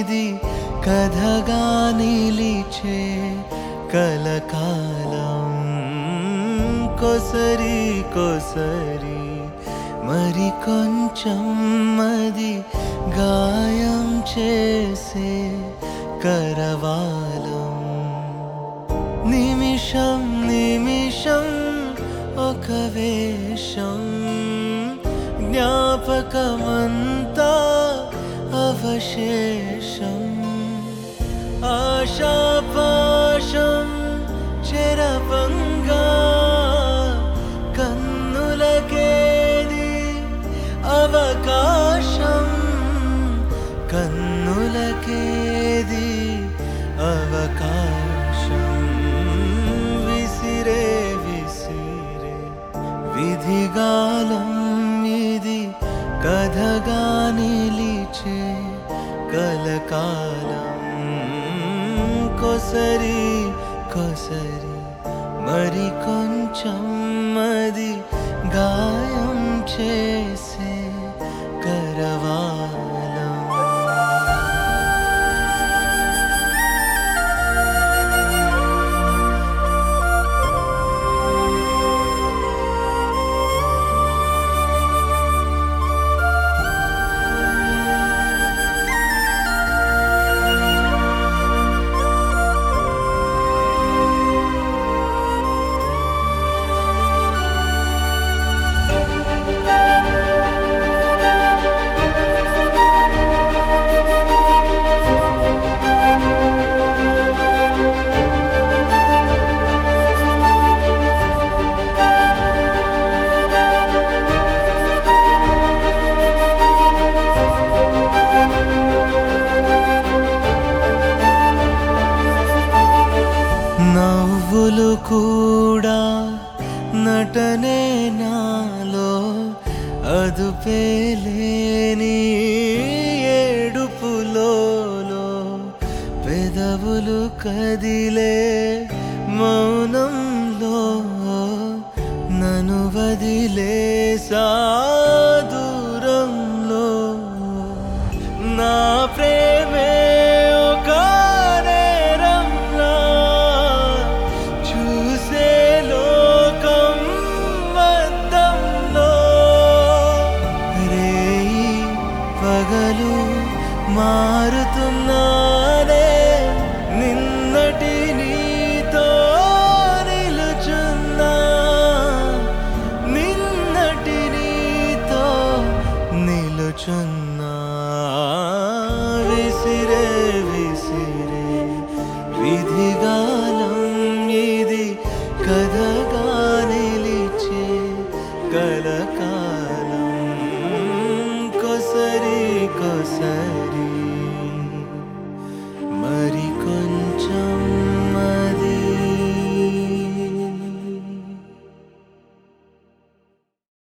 ఇది కథగా నిలిచే కలకాలం కొసరి కొసరి మరి కొంచెం మది గాయం చేసే కరవాలం నిమిషం నిమిషం ఒక వేషం జ్ఞాపకమంతా అవశేషం ఆశాపాశం చెరపంగా కన్నులకేది అవకాశం కన్నులకేది అవకాశం విసిరే విసిరే విధిగాలం ఇది కథగా నిలిచే కలకాలం కొసరి కొసరి మరి కొంచెం మది గాయం చేసే కరవాలం నవ్వులు కూడా నటనే నాలో అదుపేలేని ఏడుపులో పెదవులు కదిలే మౌనంలో నన్ను వదిలేసా దూరంలో నా ప్రేమే ఒక నేరంలా చూసే లోకం వద్దంలో రేయి పగలు మారుతున్నానే నిన్నటి నీతో నిలుచున్నా నిన్నటి నీతో నిలుచున్నా విసిరే